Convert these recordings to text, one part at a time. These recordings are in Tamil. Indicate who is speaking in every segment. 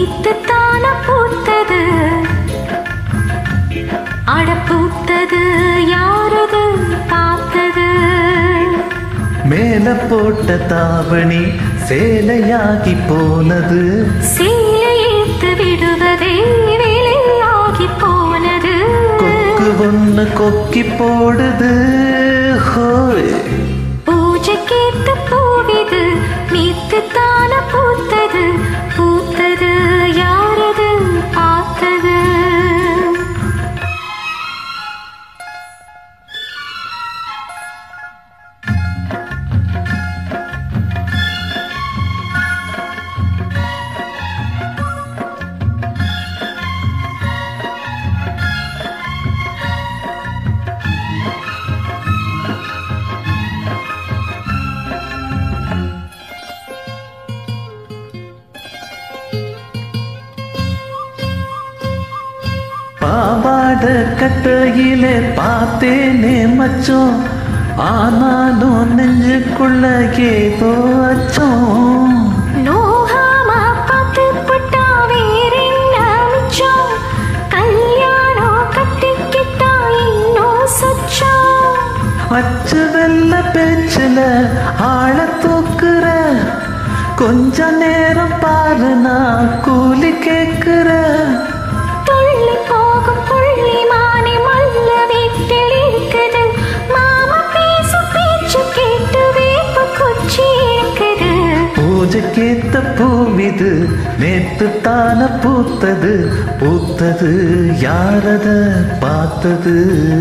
Speaker 1: நீத்து தான பூத்தது அட பூத்தது யாரது பார்த்தது
Speaker 2: மேல போட்ட தாவணி சேலையாகி போனது
Speaker 1: சேலை ஏத்து விடுவதே வேலையாகி போனது
Speaker 2: கொக்கு ஒண்ணு கொக்கி போடுது ஹோய்
Speaker 1: பூஜைக்கேத்து பூவிது நீத்து தான பூத்தது பூத்தது யாரது பார்த்தது
Speaker 2: பாவாட கட்டையிலே பார்த்தேனே மச்சம் ஆனாலும் நெஞ்சுக்குள்ள ஏதோ அச்சம்
Speaker 1: நோகாம பார்த்து புட்டா வேறென்ன மிச்சம் கல்யாணம் கட்டிக்கிட்டா இன்னும் சொச்சம்
Speaker 2: அச்சு வெள்ள பேச்சுல ஆழ தூக்குற கொஞ்ச நேரம் பாரு நான் கூலி கேக்குற
Speaker 1: துள்ளி போகும் புள்ளி மானி மல்ல வீட்டில் இருக்குது மாமா பேசும் பேச்சு கேட்டு வேப்பு குச்சி இருக்குது
Speaker 2: பூஜைக்கேத்த பூவிது நேத்து தான பூத்தது பூத்தது யாரத பார்த்தது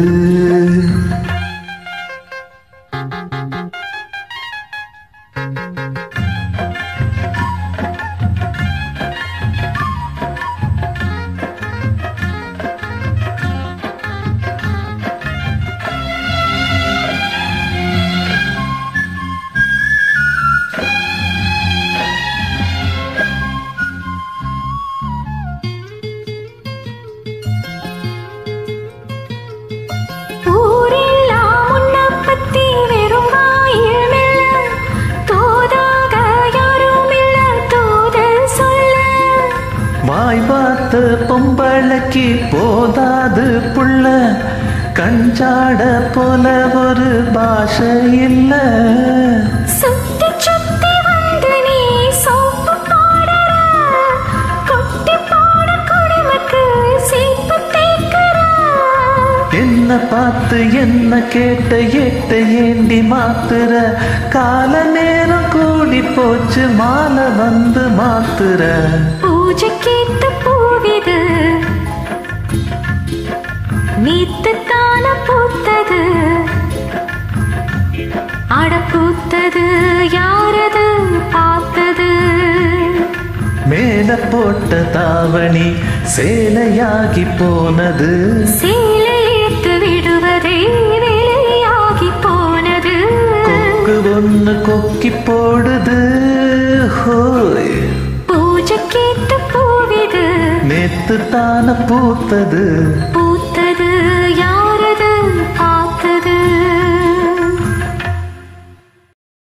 Speaker 1: ஊரெல்லாம் உன்னை பத்தி வெறும் வாயில் மெல்ல தோதாக யாரும் இல்ல தூதல் சொல்ல
Speaker 2: வாய் பார்த்த பொம்பளைக்கு போதாது புள்ள கஞ்சாட போல ஒரு பாஷை இல்ல
Speaker 1: சுத்தி சுத்தி வந்து நீ சோப்பு போடுற கொட்டி போட குடிமக்கு சீப்பு தேய்க்கிற
Speaker 2: என்ன பார்த்து என்ன கேட்ட ஏட்ட ஏண்டி மாத்துற கால நேரம் கூடி போச்சு மாலை வந்து மாத்துற
Speaker 1: பூஜைக்கேத்த பூவிது நீத்து தான பூத்தது அட பூத்தது யாரது பார்த்தது
Speaker 2: மேல போட்ட தாவணி சேலையாகி போனது
Speaker 1: சேலை ஏத்து விடுவதே வேலையாகி போனது
Speaker 2: கொக்கு ஒண்ணு கொக்கி போடுது ஹோய்
Speaker 1: பூஜைக்கேத்த பூவிது
Speaker 2: நேத்து தான பூத்தது